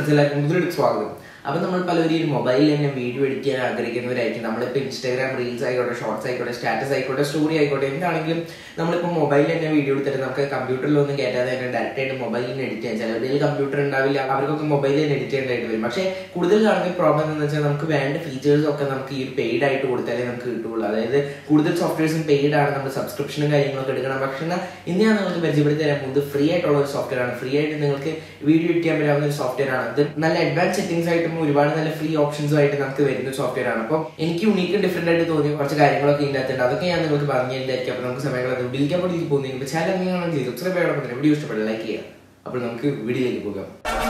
friends എല്ലാവർക്കും മുതലെടുത്ത് സ്വാഗതം അപ്പം നമ്മൾ പലരും ഈ മൊബൈലിൽ തന്നെ വീഡിയോ എഡിറ്റ് ചെയ്യാൻ ആഗ്രഹിക്കുന്നവരായിരിക്കും നമ്മളിപ്പോൾ ഇൻസ്റ്റാഗ്രാം റീൽസ് ആയിക്കോട്ടെ ഷോർട്സ് ആയിക്കോട്ടെ സ്റ്റാറ്റസ് ആയിക്കോട്ടെ സ്റ്റോറി ആയിക്കോട്ടെ എന്താണെങ്കിലും നമ്മളിപ്പോൾ മൊബൈലിൽ തന്നെ വീഡിയോ എടുത്തിട്ട് നമുക്ക് കമ്പ്യൂട്ടറിലൊന്നും കയറ്റാതെ തന്നെ ഡയറക്റ്റ് ആയിട്ട് മൊബൈലിൽ നിന്ന് എഡിറ്റ് ചെയ്യാൻ ചിലവരുടെ കമ്പ്യൂട്ടർ ഉണ്ടാവില്ല അവർക്കൊക്കെ മൊബൈലിൽ തന്നെ എഡിറ്റ് ചെയ്യേണ്ടതായിട്ട് വരും പക്ഷേ കൂടുതൽ കാണുന്ന പ്രോബ്ലം എന്ന് വെച്ചാൽ നമുക്ക് വേണ്ട ഫീച്ചേഴ്സ് ഒക്കെ നമുക്ക് ഈ പെയ്ഡ് ആയിട്ട് കൊടുത്താലേ നമുക്ക് കിട്ടുള്ളൂ അതായത് കൂടുതൽ സോഫ്റ്റ്വെയർസും പെയ്ഡ് ആണ് നമ്മൾ സബ്സ്ക്രിപ്ഷനും കാര്യങ്ങളൊക്കെ എടുക്കണം പക്ഷേ എന്നാൽ ഇന്ന് ഞാൻ നിങ്ങൾക്ക് പരിചയപ്പെടുത്തി തരാൻ പോകുന്നത് ഫ്രീ ആയിട്ടുള്ള ഒരു സോഫ്റ്റ്വെയർ ആണ് ഫ്രീ ആയിട്ട് നിങ്ങൾക്ക് വീഡിയോ എഡിറ്റ് ചെയ്യാൻ പറ്റാവുന്ന ഒരു സോഫ്റ്റ്വെയർ ആണ് ഇത് നല്ല അഡ്വാൻസ് സെറ്റിംഗ്സ് ആയിട്ടും ഒരുപാട് നല്ല ഫ്രീ ഓപ്ഷൻസും ആയിട്ട് നമുക്ക് വരുന്ന സോഫ്റ്റ്വെയർ ആണ് അപ്പോൾ എനിക്ക് യുണീക്കും ഡിഫറെന്റ് ആയിട്ട് തോന്നിയ കുറച്ച് കാര്യങ്ങളൊക്കെ ഇതിൻ്റെ അകത്തുണ്ട് അതൊക്കെ ഞാൻ നിങ്ങൾക്ക് പറഞ്ഞു തരുന്നതായിരിക്കും അപ്പോൾ നമുക്ക് സമയങ്ങളത് വിളിക്കാൻ വേണ്ടി പോകുന്നതിന് ചാനൽ എങ്ങനെയാണെന്ന് ചെയ്ത് സബ്സ്ക്രൈബ് ചെയ്യണം വീഡിയോ ഇഷ്ടപ്പെട്ടു ലൈക്ക് ചെയ്യുക അപ്പോൾ നമുക്ക് വീഡിയോയിലേക്ക് പോകാം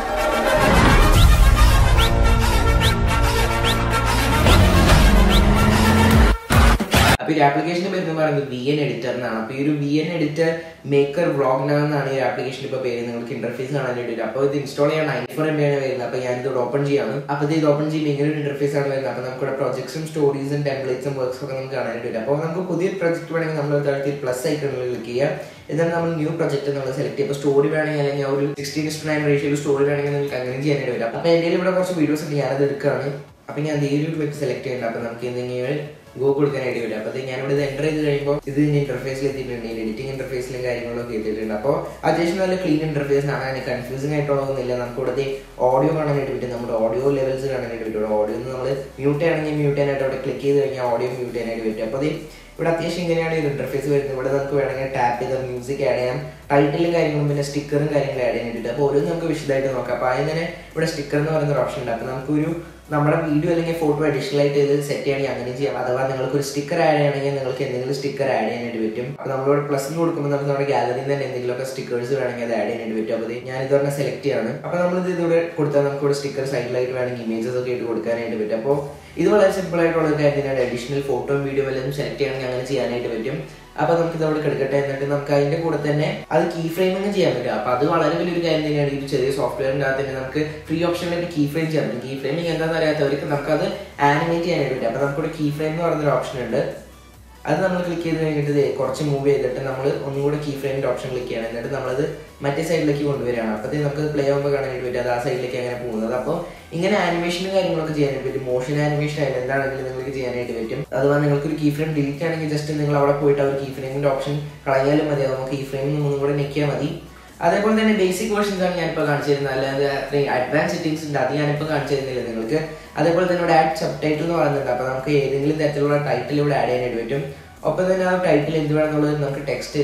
അപ്പൊ ഈ ആപ്ലിക്കേഷന്റെ പേര് എന്ന് പറയുന്നത് വി എൻ എഡിറ്റർ എന്നാണ് അപ്പൊ ഈ ഒരു V N editor maker vlog എന്നാണ് ഈ ആപ്ലിക്കേഷൻ ഇപ്പൊ പേര് നിങ്ങൾക്ക് ഇന്റർഫേസ് കാണാൻ വേണ്ടിയിട്ട് അപ്പോൾ ഇത് ഇൻസ്റ്റാൾ ചെയ്യാൻ നയൻറ്റി ഫോർ എം ബി ആണ് വരുന്നത് അപ്പൊ ഞാൻ ഇത് ഓപ്പൺ ചെയ്യാണ് അപ്പൊ ഇത് ഓപ്പൺ ചെയ്യുമ്പോൾ ഇങ്ങനെ ഒരു ഇന്റർഫേസ് ആണ് വരുന്നത് അപ്പൊ നമുക്ക് ഇവിടെ പ്രൊജക്ട്സും സ്റ്റോറീസും ടെംപ്ലേറ്റ്സും വർക്ക്സ് ഒക്കെ നമുക്ക് കാണാൻ വേണ്ടിയിട്ട് അപ്പോൾ നമുക്ക് പുതിയൊരു പ്രൊജക്ട് വേണമെങ്കിൽ നമ്മൾ താഴത്തെ പ്ലസ് ഐക്കണിൽ ക്ലിക്ക് ചെയ്യുക എന്നിട്ട് നമ്മൾ ന്യൂ പ്രൊജക്ട് നമ്മൾ സെലക്ട് ചെയ്യുമ്പോൾ സ്റ്റോറി വേണമെങ്കിൽ അല്ലെങ്കിൽ ഒരു സിക്സ്റ്റീൻ ഇസ്റ്റു നയൻ റേഷ്യോയിൽ സ്റ്റോറി വേണമെങ്കിൽ നിങ്ങൾക്ക് അങ്ങനെ ചെയ്യാനായിട്ട് വരും അപ്പൊ എൻ്റെ ഇവിടെ കുറച്ച് വീഡിയോസ് ഉണ്ട് ഞാനത് എടുക്കുകയാണ് അപ്പൊ ഞാൻ ഈ ഒരു വെബ് സെലക്ട് ചെയ്യുന്നുണ്ട് അപ്പൊ നമുക്ക് എന്തെങ്കിലും ഗോ കൊടുക്കാനായിട്ട് വരും അപ്പോൾ ഞാനിവിടെ ഇത് എൻ്റർ ചെയ്ത് കഴിയുമ്പോൾ ഇത് ഇന്റർഫേസിൽ എത്തിയിട്ടുണ്ട് എഡിറ്റിംഗ് ഇന്റർഫേസിലും കാര്യങ്ങളൊക്കെ എത്തിയിട്ടുണ്ട് അപ്പോൾ അത്യാവശ്യം നല്ല ക്ലീൻ ഇന്റർഫേസ് ആണ് അതിന് കൺഫ്യൂസിംഗ് ആയിട്ടുള്ളതൊന്നുമില്ല നമുക്ക് ഇവിടെ ഓഡിയോ കാണാനായിട്ട് പറ്റും നമ്മുടെ ഓഡിയോ ലെവൽസ് കാണാനായിട്ട് പറ്റും ഓഡിയോ നമ്മൾ മ്യൂട്ട് ചെയ്യണമെങ്കിൽ മ്യൂട്ട് ചെയ്യാനായിട്ട് അവിടെ ക്ലിക്ക് ചെയ്ത് കഴിഞ്ഞാൽ ഓഡിയോ മ്യൂട്ട് ചെയ്യാനായിട്ട് പറ്റും അപ്പോൾ ഇവിടെ അത്യാവശ്യം ഇങ്ങനെയാണ് ഒരു ഇന്റർഫേസ് വരുന്നത് ഇവിടെ നമുക്ക് വേണമെങ്കിൽ ടാപ്പ് ചെയ്ത് മ്യൂസിക് ആഡ് ചെയ്യാം ടൈറ്റിലും കാര്യങ്ങളും പിന്നെ സ്റ്റിക്കറും കാര്യങ്ങളും ആഡ് ചെയ്യാനായിട്ട് അപ്പോൾ ഓരോന്നും നമുക്ക് വിശദമായിട്ട് നോക്കാം അപ്പോൾ അതിന് തന്നെ ഇവിടെ സ്റ്റിക്കർ എന്ന് പറയുന്ന ഒരു ഓപ്ഷൻ ഉണ്ട് അപ്പോൾ നമുക്കൊരു നമ്മുടെ വീഡിയോ അല്ലെങ്കിൽ ഫോട്ടോ അഡീഷണൽ ആയിട്ട് ഇത് സെറ്റ് ചെയ്യണമെങ്കിൽ അങ്ങനെ ചെയ്യാം അഥവാ നിങ്ങൾക്ക് ഒരു സ്റ്റിക്കർ ആഡ് ചെയ്യണമെങ്കിൽ നിങ്ങൾക്ക് എന്തെങ്കിലും സ്റ്റിക്കർ ആഡ് ചെയ്യാനായിട്ട് പറ്റും അപ്പോൾ നമ്മളിവിടെ പ്ലസ് കൊടുക്കുമ്പോൾ നമുക്ക് നമ്മുടെ ഗാലറിയിൽ തന്നെ എന്തെങ്കിലുമൊക്കെ സ്റ്റിക്കേഴ്സ് വേണമെങ്കിൽ അത് ആഡ് ചെയ്യാനായിട്ട് പറ്റും അപ്പോൾ ഞാൻ ഇത് പറഞ്ഞ സെലക്ട് ചെയ്യാണ് അപ്പോൾ നമ്മളിത് ഇതിവിടെ കൊടുത്താൽ നമുക്ക് ഇവിടെ സ്റ്റിക്കർ സൈഡിലായിട്ട് വേണമെങ്കിൽ ഇമേജസ് ഒക്കെ ഇട്ട് കൊടുക്കാനായിട്ട് പറ്റും അപ്പോൾ ഇത് വളരെ സിമ്പിൾ ആയിട്ടുള്ള ഒരു കാര്യം തന്നെയാണ് അഡീഷണൽ ഫോട്ടോ വീഡിയോ വല്ലതും സെലക്ട് ചെയ്യണമെങ്കിൽ അങ്ങനെ ചെയ്യാനായിട്ട് പറ്റും അപ്പൊ നമുക്ക് ഇതവിടെ കിടക്കട്ടെ എന്നിട്ട് നമുക്ക് അതിന്റെ കൂടെ തന്നെ അത് കീ ഫ്രെയിമിങ് ചെയ്യാൻ പറ്റും അപ്പൊ അത് വളരെ വലിയൊരു കാര്യം തന്നെയാണ് ഈ ചെറിയ സോഫ്റ്റ്വെയറിന്റെ അകത്ത് തന്നെ നമുക്ക് ഫ്രീ ഓപ്ഷനിലായിട്ട് കീ ഫ്രെയിം ചെയ്യാൻ പറ്റും കീ ഫ്രെയിമിങ് എന്താണെന്ന് അറിയാത്തവർക്ക് നമുക്ക് അത് ആനിമേറ്റ് ചെയ്യാനായിട്ട് പറ്റും അപ്പൊ നമുക്കിവിടെ കീ ഫ്രെയിം എന്ന് പറയുന്ന ഒരു ഓപ്ഷൻ ഉണ്ട് അത് നമ്മൾ ക്ലിക്ക് ചെയ്ത് കഴിഞ്ഞിട്ട് കുറച്ച് മൂവ് ചെയ്തിട്ട് നമ്മൾ ഒന്നും കൂടെ കീ ഫ്രെയിമിന്റെ ഓപ്ഷൻ ക്ലിക്ക് ചെയ്യണം എന്നിട്ട് നമ്മളത് മറ്റേ സൈഡിലേക്ക് കൊണ്ടുവരികയാണ് അപ്പോഴത്തേക്ക് നമുക്ക് പ്ലേ ആകുമ്പോൾ കാണാനായിട്ട് പറ്റും അത് ആ സൈഡിലേക്ക് അങ്ങനെ പോകുന്നത് അപ്പോൾ ഇങ്ങനെ ആനിമേഷനും കാര്യങ്ങളൊക്കെ ചെയ്യാനായിട്ട് പറ്റും മോഷൻ ആനിമേഷൻ ആയാലും എന്താണെങ്കിലും നിങ്ങൾക്ക് ചെയ്യാനായിട്ട് പറ്റും അഥവാ നിങ്ങൾക്ക് ഒരു കീ ഫ്രെയിം ഡിലീറ്റ് ആണെങ്കിൽ ജസ്റ്റ് നിങ്ങൾ അവിടെ പോയിട്ട് ആ ഒരു കീ ഫ്രെയിമിന്റെ ഓപ്ഷൻ കളഞ്ഞാലും മതി നമുക്ക് കീ ഫ്രെയിമിൽ ഒന്നും കൂടെ ഞെക്കിയാൽ മതി അതേപോലെ തന്നെ ബേസിക് വേർഷൻസ് ആണ് ഞാനിപ്പോൾ കാണിച്ചു തരുന്നത് അല്ലാതെ അത്രയും അഡ്വാൻസ് സെറ്റിംഗ്സ് ഉണ്ട് അത് ഞാനിപ്പോൾ കാണിച്ചു തരുന്നില്ല നിങ്ങൾക്ക് അതേപോലെ തന്നെ ഇവിടെ ആഡ് സബ് ടൈറ്റിൽ എന്ന് പറയുന്നുണ്ട് അപ്പോൾ നമുക്ക് ഏതെങ്കിലും തരത്തിലുള്ള ടൈറ്റിൽ ഇവിടെ ആഡ് ചെയ്യാനായിട്ട് പറ്റും ഒപ്പം തന്നെ ആ ടൈറ്റിൽ എന്ത് വേണമെന്നുള്ളത് നമുക്ക് ടെക്സ്റ്റ്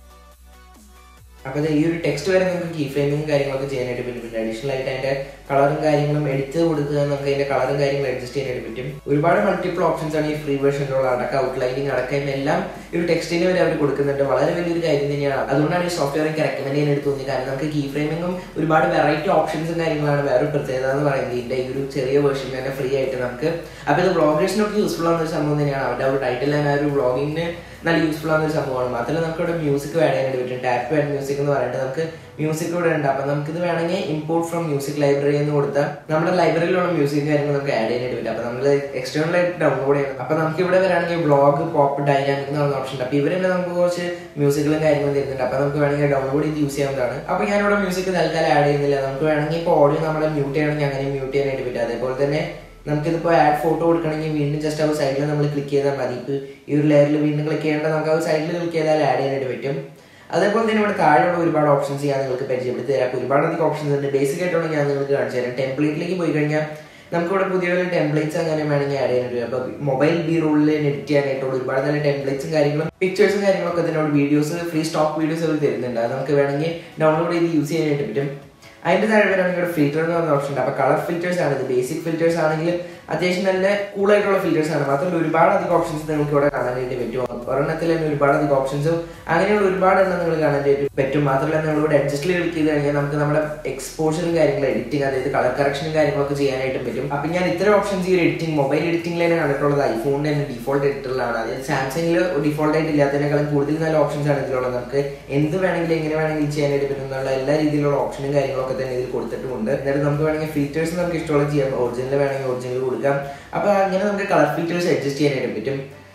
അപ്പോൾ ഈ ഒരു ടെക്സ്റ്റ് വരെ നമുക്ക് കീ ഫ്രെയിമിങ് കാര്യങ്ങളൊക്കെ ചെയ്യാനായിട്ട് പറ്റും പിന്നെ അഡീഷണൽ ആയിട്ട് അതിന്റെ കളറും കാര്യങ്ങളും എടുത്ത് കൊടുക്കുക നമുക്ക് അതിന്റെ കളറും കാര്യങ്ങളും അഡ്ജസ്റ്റ് ചെയ്യാനായിട്ട് പറ്റും ഒരുപാട് മൾട്ടിപ്പിൾ ഓപ്ഷൻസ് ആണ് ഈ ഫ്രീ വേർഷനിലുള്ള അടക്കം ഔട്ട്ലൈനിങ് അടക്കം എല്ലാം ഒരു ടെക്സ്റ്റിന് വരെ അവർ കൊടുക്കുന്നുണ്ട് വളരെ വലിയൊരു കാര്യം തന്നെയാണ് അതുകൊണ്ടാണ് ഈ സോഫ്റ്റ്വെയർ എനിക്ക് റെക്കമെൻഡ് ചെയ്യാനായിട്ട് തോന്നിയത് കാരണം നമുക്ക് കീ ഫ്രെയിമിങ്ങും ഒരുപാട് വെറൈറ്റി ഓപ്ഷൻസും കാര്യങ്ങളാണ് വേറെ പ്രത്യേകത എന്ന് പറയുന്നത് ഇതിന്റെ ഈ ഒരു ചെറിയ വേർഷൻ തന്നെ ഫ്രീ ആയിട്ട് നമുക്ക് അപ്പോൾ ഇത് ബ്ലോഗേഴ്സിനൊക്കെ യൂസ്ഫുൾ ആവുന്ന ഒരു സംഭവം തന്നെയാണ് അവരുടെ ഒരു ടൈറ്റിൽ തന്നെ ഒരു വ്ളോഗിങ്ങിന് നല്ല യൂസ്ഫുൾ ആവുന്ന ഒരു സംഭവമാണ് മാത്രമല്ല നമുക്ക് ഇവിടെ മ്യൂസിക് ആഡ് ചെയ്യാനായിട്ട് പറ്റും ടാപ്പ് ആൻഡ് മ്യൂസിക് എന്ന് പറഞ്ഞിട്ട് നമുക്ക് മ്യൂസിക് ഇവിടെ ഉണ്ട് അപ്പൊ നമുക്ക് ഇത് വേണമെങ്കിൽ ഇമ്പോർട്ട് ഫ്രം മ്യൂസിക് ലൈബ്രറി എന്ന് കൊടുത്താൽ നമ്മുടെ ലൈബ്രറിയിലുള്ള മ്യൂസിക് കാര്യങ്ങൾ നമുക്ക് ആഡ് ചെയ്യാനായിട്ട് പറ്റും അപ്പൊ നമ്മൾ എക്സ്റ്റേണൽ ആയിട്ട് ഡൗൺലോഡ് ചെയ്യണം അപ്പൊ നമുക്ക് ഇവിടെ വരാണെങ്കിൽ ബ്ലോഗ് പോപ്പ് ഡൈനാമിക് എന്ന് പറഞ്ഞ ഓപ്ഷൻ ഉണ്ട് അപ്പൊ ഇവർ തന്നെ നമുക്ക് കുറച്ച് മ്യൂസിക്കുകളും കാര്യങ്ങളും തരുന്നുണ്ട് അപ്പൊ നമുക്ക് വേണമെങ്കിൽ ഡൗൺലോഡ് ചെയ്ത് യൂസ് ചെയ്യാവുന്നതാണ് അപ്പൊ ഞാനിവിടെ മ്യൂസിക് തൽക്കാലം ആഡ് ചെയ്യുന്നില്ല നമുക്ക് വേണമെങ്കിൽ ഇപ്പോൾ ഓഡിയോ നമ്മളെ മ്യൂട്ട് ചെയ്യണമെങ്കിൽ അങ്ങനെ മ്യൂട്ട് ചെയ്യാനായിട്ട് പറ്റും അതേപോലെ തന്നെ നമുക്കിതിപ്പോൾ ആഡ് ഫോട്ടോ കൊടുക്കണമെങ്കിൽ വീണ്ടും ജസ്റ്റ് ആ സൈഡിൽ നമ്മൾ ക്ലിക്ക് ചെയ്താൽ മതി ഇപ്പോൾ ഈ ഒരു ലെയറിൽ വീണ്ടും ക്ലിക്ക് ചെയ്യേണ്ട നമുക്ക് ആ സൈഡിൽ ക്ലിക്ക് ചെയ്താൽ ആഡ് ചെയ്യാനായിട്ട് പറ്റും അതേപോലെ തന്നെ ഇവിടെ താഴെയുള്ള ഒരുപാട് ഓപ്ഷൻസ് ഞാൻ നിങ്ങൾക്ക് പരിചയപ്പെടുത്തി തരാം ഒരുപാട് അധികം ഓപ്ഷൻസ് ഉണ്ട് ബേസിക് ആയിട്ടുള്ള ഞാൻ നിങ്ങൾക്ക് കാണിച്ചു തരാം ടെംപ്ലേറ്റിലേക്ക് പോയി കഴിഞ്ഞാൽ നമുക്ക് ഇവിടെ പുതിയ പുതിയ ടെംപ്ലേറ്റ്സ് അങ്ങനെ വേണമെങ്കിൽ ആഡ് ചെയ്യാനായിട്ട് അപ്പോൾ മൊബൈൽ ബി റോളിൽ എഡിറ്റ് ചെയ്യാനായിട്ടുള്ള ഒരുപാട് നല്ല ടെംപ്ലേറ്റ്സും കാര്യങ്ങളും പിക്ചേഴ്സും കാര്യങ്ങളൊക്കെ ഇതിനോട് വീഡിയോസ് ഫ്രീ സ്റ്റോക്ക് വീഡിയോസ് അവർ തരുന്നുണ്ട് അത് നമുക്ക് വേണമെങ്കിൽ ഡൗൺലോഡ് ചെയ്ത് യൂസ് ചെയ്യാനായിട്ട് പറ്റും അതിന്റെ താഴെ വരാണെങ്കിൽ ഇവിടെ ഫിൽറ്റർ എന്ന് പറഞ്ഞ ഓപ്ഷൻ ഉണ്ട് അപ്പൊ കളർ ഫിൽറ്റേഴ്സ് ആണ് ഇത് ബേസിക് ഫിൽറ്റേഴ്സ് ആണെങ്കിൽ അത്യാവശ്യം നല്ല കൂൾ ആയിട്ടുള്ള ഫിൽറ്റേഴ്സ് ആണ് മാത്രമല്ല ഒരുപാട് അധികം ഓപ്ഷൻസ് നിങ്ങൾക്ക് ഇവിടെ കാണാനായിട്ട് പറ്റും ഒരെണ്ണത്തിൽ തന്നെ ഒരുപാട് അധികം ഓപ്ഷൻസും അങ്ങനെയുള്ള ഒരുപാട് എണ്ണം നിങ്ങൾ കാണാനായിട്ട് പറ്റും മാത്രമല്ല നിങ്ങൾ ഇവിടെ അഡ്ജസ്റ്റിൽ ക്ലിക്ക് ചെയ്ത് കഴിഞ്ഞാൽ നമുക്ക് നമ്മുടെ എക്സ്പോഷറും കാര്യങ്ങളും എഡിറ്റിംഗ് അതായത് കളർ കറക്ഷനും കാര്യങ്ങളൊക്കെ ചെയ്യാനായിട്ട് പറ്റും അപ്പൊ ഞാൻ ഇത്തരം ഓപ്ഷൻസ് ഈ എഡിറ്റിംഗ് മൊബൈൽ എഡിറ്റിംഗിൽ തന്നെ കണ്ടിട്ടുള്ളത് ഐഫോണിന്റെ തന്നെ ഡിഫോൾട്ട് എഡിറ്ററിലാണ് അതായത് സാംസങ്ങിൽ ഡിഫോൾട്ട് ആയിട്ട് ഇല്ലാത്തതിനേക്കാളും കൂടുതൽ നല്ല ഓപ്ഷൻസ് ആണ് ഇതിലുള്ളത് നമുക്ക് എന്ത് വേണമെങ്കിലും എങ്ങനെ വേണമെങ്കിലും ചെയ്യാനായിട്ട് പറ്റും എന്നുള്ള എല്ലാ രീതിയിലുള്ള ഓപ്ഷനും കാര്യങ്ങളൊക്കെ തന്നെ ഇതിൽ കൊടുത്തിട്ടുമുണ്ട് എന്നിട്ട് നമുക്ക് വേണമെങ്കിൽ ഫീച്ചേഴ്സ് നമുക്ക് ഇഷ്ടമുള്ള ചെയ്യാം ഒറിജിനൽ വേണമെങ്കിൽ ഒറിജിനൽ കൊടുക്കാം അപ്പൊ അങ്ങനെ നമുക്ക് കളർ ഫീച്ചേഴ്സ് അഡ്ജസ്റ്റ് ചെയ്യാനായിട്ട് പറ്റും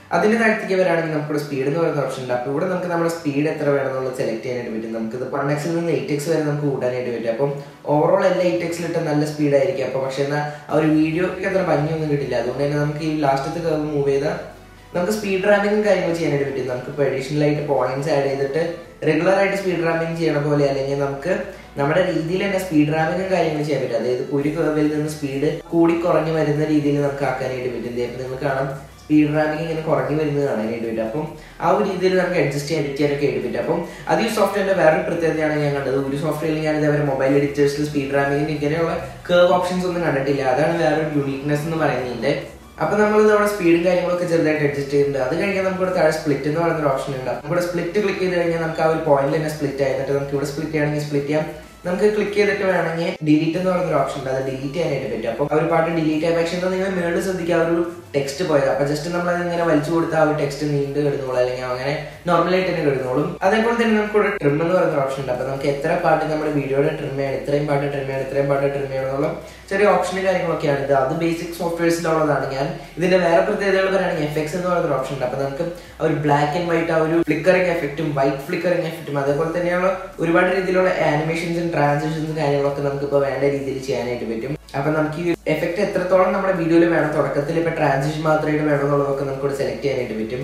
അതിന്റെ താഴത്തേക്ക് വരാണെങ്കിൽ നമുക്ക് സ്പീഡ് എന്ന് പറയുന്ന ഓപ്ഷൻ ഉണ്ട് അപ്പോൾ ഇവിടെ നമുക്ക് നമ്മുടെ സ്പീഡ് എത്ര വേണമെന്നുള്ളത് സെലക്ട് ചെയ്യാനായിട്ട് പറ്റും നമുക്ക് ഇത് വൺ എക്സിൽ നിന്ന് എയ്റ്റ് എക്സ് വരെ നമുക്ക് കൂട്ടാനായിട്ട് പറ്റും അപ്പം ഓവറോൾ എല്ലാ എയ്റ്റ് എക്സിൽ ഇട്ട് നല്ല സ്പീഡ് ആയിരിക്കും അപ്പോൾ പക്ഷേ എന്നാൽ ആ ഒരു വീഡിയോക്ക് അത്ര ഭംഗിയൊന്നും കിട്ടില്ല അതുകൊണ്ട് തന്നെ നമുക്ക് ഈ ലാസ്റ്റത്തെ കർവ് മൂവ് ചെയ്താൽ നമുക്ക് സ്പീഡ് റാമിങ്ങും കാര്യങ്ങൾ ചെയ്യാനായിട്ട് പറ്റും നമുക്ക് ഇപ്പോൾ അഡീഷണൽ ആയിട്ട് പോയിന്റ്സ് ആഡ് ചെയ്തിട്ട് റെഗുലർ ആയിട്ട് സ്പീഡ് റാമിങ് ചെയ്യണ പോലെ അല്ലെങ്കിൽ നമുക്ക് നമ്മുടെ രീതിയിൽ തന്നെ സ്പീഡ് റാമിങ്ങും കാര്യങ്ങൾ ചെയ്യാൻ പറ്റും അതായത് ഒരു കർവിൽ നിന്ന് സ്പീഡ് കൂടി കുറഞ്ഞു വരുന്ന രീതിയിൽ നമുക്ക് ആക്കാനായിട്ട് പറ്റും ഇപ്പം നിങ്ങൾക്ക് കാണാം സ്പീഡ് റാമിങ് ഇങ്ങനെ കുറഞ്ഞു വരുന്നത് കാണാനായിട്ട് പറ്റും അപ്പം ആ ഒരു രീതിയിൽ നമുക്ക് അഡ്ജസ്റ്റ് ചെയ്യാൻ ചെയ്യാനൊക്കെ ആയിട്ട് പറ്റും അപ്പം അത് ഈ സോഫ്റ്റ്വെയറിന്റെ വേറൊരു പ്രത്യേകതയാണ് ഞാൻ കണ്ടത് ഒരു സോഫ്റ്റ്വെയറിൽ ഞാൻ ഇതേവരെ മൊബൈൽ എഡിറ്റേഴ്സിൽ സ്പീഡ് റാമിങ്ങിന് ഇങ്ങനെയുള്ള കേർവ് ഓപ്ഷൻസ് ഒന്നും കണ്ടിട്ടില്ല അതാണ് വേറൊരു യൂണീക്നെസ് എന്ന് പറയുന്നതിന്റെ അപ്പൊ നമ്മൾ നമ്മുടെ സ്പീഡും കാര്യങ്ങളൊക്കെ ചെറുതായിട്ട് അഡ്ജസ്റ്റ് ചെയ്യുന്നുണ്ട് അത് കഴിഞ്ഞാൽ നമുക്ക് ഇവിടെ താഴെ സ്പ്ലിറ്റ് എന്ന് പറയുന്ന ഒരു ഓപ്ഷൻ ഉണ്ട് നമ്മുടെ സ്പ്ലിറ്റ് ക്ലിക്ക് ചെയ്ത് കഴിഞ്ഞാൽ നമുക്ക് ആ ഒരു പോയിന്റിൽ തന്നെ സ്പ്ലിറ്റ് ആയി എന്നിട്ട് നമുക്ക് ഇവിടെ സ്പ്ലിറ്റ് ചെയ്യണമെങ്കിൽ സ്പ്ലിറ്റ് ചെയ്യാം നമുക്ക് ക്ലിക്ക് ചെയ്തിട്ട് വേണമെങ്കിൽ ഡിലീറ്റ് എന്ന് പറയുന്ന ഒരു ഓപ്ഷൻ ഉണ്ട് അത് ഡിലീറ്റ് ചെയ്യാനായിട്ട് പറ്റും അപ്പോൾ ആ ഒരു പാട്ട് ഡിലീറ്റ് ആയ പക്ഷേ നിങ്ങൾ മേളിൽ ശ്രദ്ധിക്കുക ആ ഒരു ടെക്സ്റ്റ് പോയത് അപ്പൊ ജസ്റ്റ് നമ്മൾ അത് ഇങ്ങനെ വലിച്ചു കൊടുത്താൽ ആ ഒരു ടെക്സ്റ്റ് നീണ്ട് കിടന്നോളും അല്ലെങ്കിൽ അങ്ങനെ നോർമലായിട്ട് തന്നെ കിടന്നോളും അതേപോലെ തന്നെ നമുക്ക് ഇവിടെ ട്രിം എന്ന് പറയുന്ന ഓപ്ഷൻ ഉണ്ട് അപ്പൊ നമുക്ക് എത്ര പാട്ട് നമ്മുടെ വീഡിയോയുടെ ട്രിം ചെയ്യണം ഇത്രയും പാട്ട് ട്രിം ചെയ്യണം ഇത്രയും പാട്ട് ട്രിം ചെയ്യണം എന്നുള്ള ചെറിയ ഓപ്ഷനും കാര്യങ്ങളൊക്കെയാണ് ഇത് അത് ബേസിക് സോഫ്റ്റ്വെയർസിലുള്ളതാണ് ഞാൻ ഇതിന്റെ വേറെ പ്രത്യേകതകൾ പറയുകയാണെങ്കിൽ എഫക്ട്സ് എന്ന് പറയുന്ന ഓപ്ഷൻ ഉണ്ട് അപ്പൊ നമുക്ക് ആ ഒരു ബ്ലാക്ക് ആൻഡ് വൈറ്റ് ആ ഒരു ഫ്ലിക്കറിംഗ് എഫക്റ്റും വൈറ്റ് ഫ്ലിക്കറിംഗ് എഫക്റ്റും അതേപോലെ തന്നെയുള്ള ഒരുപാട് രീതിയിലുള്ള ആനിമേഷൻസും ട്രാൻസിഷൻസും കാര്യങ്ങളൊക്കെ നമുക്ക് ഇപ്പോൾ വേണ്ട രീതിയിൽ ചെയ്യാനായിട്ട് പറ്റും അപ്പൊ നമുക്ക് ഈ എഫക്ട് എത്രത്തോളം നമ്മുടെ വീഡിയോയിൽ വേണം തുടക്കത്തിൽ ഇപ്പൊ ട്രാൻസിഷൻ മാത്രമായിട്ട് വേണം എന്നുള്ളതൊക്കെ നമുക്ക് ഇവിടെ സെലക്ട് ചെയ്യാനായിട്ട് പറ്റും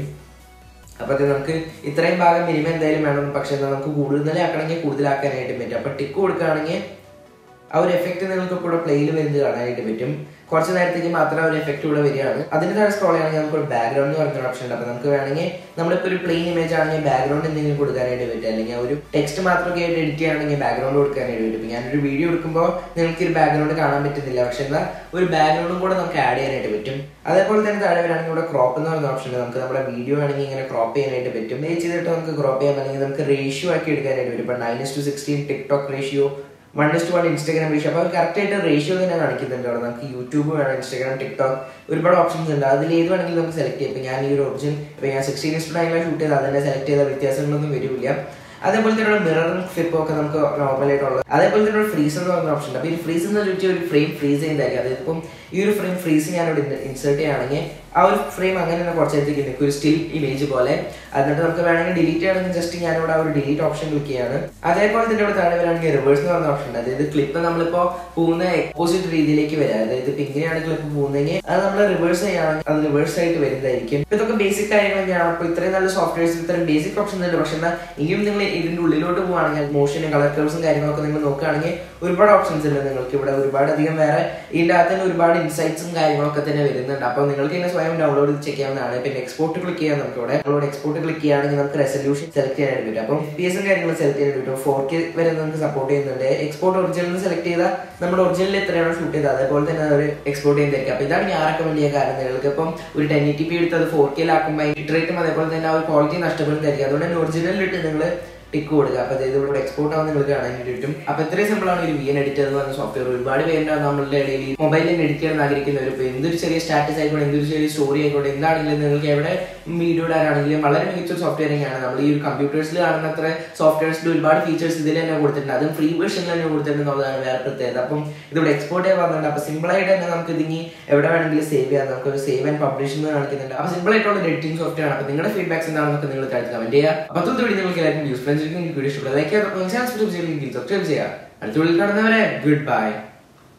അപ്പൊ അത് നമുക്ക് ഇത്രയും ഭാഗം മിനിമം എന്തായാലും വേണം പക്ഷെ എന്നാൽ നമുക്ക് കൂടുതലാക്കണമെങ്കിൽ കൂടുതലാക്കാനായിട്ട് പറ്റും അപ്പൊ ടിക്ക് കൊടുക്കുകയാണെങ്കിൽ ആ ഒരു എഫക്റ്റ് നിങ്ങൾക്ക് ഇപ്പോൾ ഇവിടെ പ്ലേയിൽ വരുന്നത് കാണാനായിട്ട് പറ്റും കുറച്ച് നേരത്തേക്ക് മാത്രം ആ ഒരു എഫക്റ്റ് ഇവിടെ വരികയാണ് അതിന് താഴെ സ്ക്രോൾ ചെയ്യുകയാണെങ്കിൽ നമുക്ക് ഒരു ബാക്ക്ഗ്രൗണ്ട് എന്ന് പറഞ്ഞൊരു ഓപ്ഷൻ ഉണ്ട് അപ്പോൾ നമുക്ക് വേണമെങ്കിൽ നമ്മളിപ്പോൾ ഒരു പ്ലെയിൻ ഇമേജ് ആണെങ്കിൽ ബാക്ക്ഗ്രൗണ്ട് എന്തെങ്കിലും കൊടുക്കാനായിട്ട് പറ്റും അല്ലെങ്കിൽ ഒരു ടെക്സ്റ്റ് മാത്രമൊക്കെ ആയിട്ട് എഡിറ്റ് ചെയ്യുകയാണെങ്കിൽ ബാക്ക്ഗ്രൗണ്ട് കൊടുക്കാനായിട്ട് പറ്റും ഇപ്പം ഞാനൊരു വീഡിയോ എടുക്കുമ്പോൾ നിങ്ങൾക്ക് ഒരു ബാക്ക്ഗ്രൗണ്ട് കാണാൻ പറ്റുന്നില്ല പക്ഷെ എന്നാൽ ഒരു ബാക്ക്ഗ്രൗണ്ടും കൂടെ നമുക്ക് ആഡ് ചെയ്യാനായിട്ട് പറ്റും അതേപോലെ തന്നെ താഴെ വരാണെങ്കിൽ ഇവിടെ ക്രോപ്പ് എന്ന് പറയുന്ന ഓപ്ഷൻ ഉണ്ട് നമുക്ക് നമ്മുടെ വീഡിയോ ആണെങ്കിൽ ഇങ്ങനെ ക്രോപ്പ് ചെയ്യാനായിട്ട് പറ്റും ഇത് ചെയ്തിട്ട് നമുക്ക് ക്രോപ്പ് ചെയ്യാൻ അല്ലെങ്കിൽ നമുക്ക് റേഷ്യോ ആക്കി എടുക്കാനായിട്ട് പറ്റും ഇപ്പം nine to sixteen TikTok ratio one is to one Instagram ratio അപ്പോൾ കറക്റ്റ് ആയിട്ട് റേഷ്യോ തന്നെ കാണിക്കുന്നുണ്ട് അവിടെ നമുക്ക് യൂട്യൂബ് വേണം ഇൻസ്റ്റാഗ്രാം ടിക്ടോക്ക് ഒരുപാട് ഓപ്ഷൻസ് ഉണ്ട് അതിൽ ഏത് വേണമെങ്കിലും നമുക്ക് സെലക്ട് ചെയ്യാം ഇപ്പം ഞാൻ ഈ ഒരു ഒറിജിൻ ഇപ്പം ഞാൻ സിക്സ്റ്റീൻ ഇസ് ടു നയനിലാണ് ഷൂട്ട് ചെയ്ത് അതിനെ സെലക്ട് ചെയ്ത വ്യത്യാസങ്ങളൊന്നും വരില്ല അതേപോലെ തന്നെ മിററും ഫ്ലിപ്പും ഒക്കെ നമുക്ക് നോർമലായിട്ടുള്ളത് അതേപോലെ തന്നെ ഒരു ഫ്രീസ് എന്ന് പറയുന്ന ഓപ്ഷൻ ഉണ്ട് അപ്പോൾ ഈ ഫ്രീസ് എന്ന് വെച്ചാൽ ഒരു ഫ്രെയിം ഫ്രീസ് ചെയ്യുന്നതായിരിക്കും അതായത് ഇപ്പം ഈ ഒരു ഫ്രെയിം ഫ്രീസ് ഞാനിവിടെ ഇൻസേർട്ട് ചെയ്യുകയാണെങ്കിൽ ആ ഒരു ഫ്രെയിം അങ്ങനെ തന്നെ കുറച്ച് നേരത്തേക്ക് നിൽക്കും ഒരു സ്റ്റിൽ ഇമേജ് പോലെ എന്നിട്ട് നമുക്ക് വേണമെങ്കിൽ ഡിലീറ്റ് ചെയ്യണമെങ്കിൽ ജസ്റ്റ് ഞാനിവിടെ ആ ഒരു ഡിലീറ്റ് ഓപ്ഷൻ ക്ലിക്ക് ചെയ്യാണ് അതേപോലെ തന്നെ ഇവിടെ താഴെ വരാണെങ്കിൽ റിവേഴ്സ് എന്ന് പറയുന്ന ഓപ്ഷൻ ഉണ്ട് അതായത് ക്ലിപ്പ് നമ്മളിപ്പോൾ പോകുന്ന ഓപ്പോസിറ്റ് രീതിയിലേക്ക് വരാം അതായത് ഇപ്പം ഇങ്ങനെയാണ് ക്ലിപ്പ് പോകുന്നതെങ്കിൽ അത് നമ്മൾ റിവേഴ്സ് ചെയ്യുകയാണെങ്കിൽ അത് റിവേഴ്സ് ആയിട്ട് വരുന്നതായിരിക്കും ഇതൊക്കെ ബേസിക് കാര്യങ്ങളൊക്കെയാണ് അപ്പോൾ ഇത്രയും നല്ല സോഫ്റ്റ്വെയർസ് ഇത്രയും ബേസിക് ഓപ്ഷൻ ഉണ്ട് പക്ഷെ എന്നാൽ ഇനിയും നിങ്ങൾ ഇതിന്റെ ഉള്ളിലോട്ട് പോവുകയാണെങ്കിൽ മോഷനും കളർ കർവ്സും കാര്യങ്ങളൊക്കെ നിങ്ങൾ നോക്കുകയാണെങ്കിൽ ഒരുപാട് ഓപ്ഷൻസ് ഉണ്ട് നിങ്ങൾക്ക് ഇവിടെ ഒരുപാട് അധികം വേറെ ഇതിൻ്റെ അകത്ത് തന്നെ ഒരുപാട് ഇൻസൈറ്റ്സും കാര്യങ്ങളൊക്കെ തന്നെ വരുന്നുണ്ട് അപ്പോൾ നിങ്ങൾക്ക് തന്നെ സ്വയം ഡൗൺലോഡ് ചെക്ക് ചെയ്യാവുന്നതാണ് പിന്നെ എക്സ്പോർട്ട് ക്ലിക്ക് ചെയ്യാൻ നമുക്ക് ഇവിടെ നമ്മളോട് എക്സ്പോർട്ട് ക്ലിക്ക് ചെയ്യുകയാണെങ്കിൽ നമുക്ക് റെസൊല്യൂഷൻ സെലക്ട് ചെയ്യാനായിട്ട് പറ്റും അപ്പം പി എസും കാര്യങ്ങളും സെലക്ട് ചെയ്യാനായിട്ട് പറ്റും ഫോർ കെ വരെ നമുക്ക് സപ്പോർട്ട് ചെയ്യുന്നുണ്ട് എക്സ്പോർട്ട് ഒറിജിനൽ സെലക്ട് ചെയ്താൽ നമ്മുടെ ഒറിജിനൽ എത്രയാണോ ഷൂട്ട് ചെയ്തത് അതേപോലെ തന്നെ അവർ എക്സ്പോർട്ട് ചെയ്യുന്നതായിരിക്കും അപ്പോൾ ഇതാണ് ഞാൻ റെക്കമെൻഡ് ചെയ്യാൻ കാരണം നിങ്ങൾക്ക് ഇപ്പം ഒരു ടെൻ എയ്റ്റി പി എടുത്ത് അത് ഫോർ കെയിലാക്കുമ്പോൾ ബിറ്റ് റേറ്റും അതേപോലെ തന്നെ ആ ഒരു ക്വാളിറ്റി നഷ്ടപ്പെടുന്നതായിരിക്കും അതുകൊണ്ട് തന്നെ ഒറിജിനലിട്ട് നിങ്ങൾ ടിക്ക് കൊടുക്കുക അപ്പോൾ അതായത് ഇവിടെ എക്സ്പോർട്ട് ആവുന്ന നിങ്ങൾക്ക് കാണാൻ പറ്റും അപ്പോൾ ഇത്രയും സിമ്പിൾ ആണ് ഒരു വി എൻ എഡിറ്റർ എന്ന് പറഞ്ഞ സോഫ്റ്റ്വെയർ ഒരുപാട് പേരുണ്ടാവും നമ്മളുടെ ഇടയിൽ മൊബൈലിൽ എഡിറ്റ് ചെയ്യാൻ ആഗ്രഹിക്കുന്നവർ ഇപ്പോൾ എന്തൊരു ചെറിയ സ്റ്റാറ്റസ് ആയിക്കോട്ടെ എന്തൊരു ചെറിയ സ്റ്റോറി ആയിക്കോട്ടെ എന്താണെങ്കിലും നിങ്ങൾക്ക് എവിടെ വീഡിയോ ഇടാനാണെങ്കിലും വളരെ മികച്ച ഒരു സോഫ്റ്റ്വെയറിംഗ് ആണ് നമ്മൾ ഈ ഒരു കമ്പ്യൂട്ടേഴ്സിൽ കാണുന്ന അത്ര സോഫ്റ്റ്വെയർസിൽ ഒരുപാട് ഫീച്ചേഴ്സ് ഇതിൽ തന്നെ കൊടുത്തിട്ടുണ്ട് അതും ഫ്രീ വേർഷനിൽ തന്നെ കൊടുത്തിട്ടുണ്ട് എന്നുള്ളതാണ് വേറെ പ്രത്യേകത അപ്പം ഇതിവിടെ എക്സ്പോർട്ട് ചെയ്യാൻ പറഞ്ഞിട്ടുണ്ട് അപ്പോൾ സിമ്പിൾ ആയിട്ട് തന്നെ നമുക്ക് ഇതിനി എവിടെ വേണമെങ്കിലും സേവ് ചെയ്യാം നമുക്ക് ഒരു സേവ് ആൻഡ് പബ്ലിഷ് എന്ന് കാണിക്കുന്നുണ്ട് അപ്പോൾ സിമ്പിൾ ആയിട്ടുള്ള ഒരു എഡിറ്റിംഗ് സോഫ്റ്റ്വെയർ ആണ് അപ്പോൾ നിങ്ങളുടെ ഫീഡ്ബാക്സ് എന്താണെന്നൊക്കെ നിങ്ങൾ താഴ്ത്തി കമന്റ് ചെയ്യുക അപ്പോൾ അതൊന്നും വീഡിയോ നിങ്ങൾക്ക് എല്ലാവർക്കും യൂസ് ഫ്രണ്ട്സ് വീഡിയോ ഇഷ്ടപ്പെടുക ലൈക്ക് ചെയ്യാം സബ്സ്ക്രൈബ് ചെയ്യുക സബ്സ്ക്രൈബ് ചെയ്യുക അടുത്ത വീഡിയോയിൽ കാണുന്നവരെ ഗുഡ് ബൈ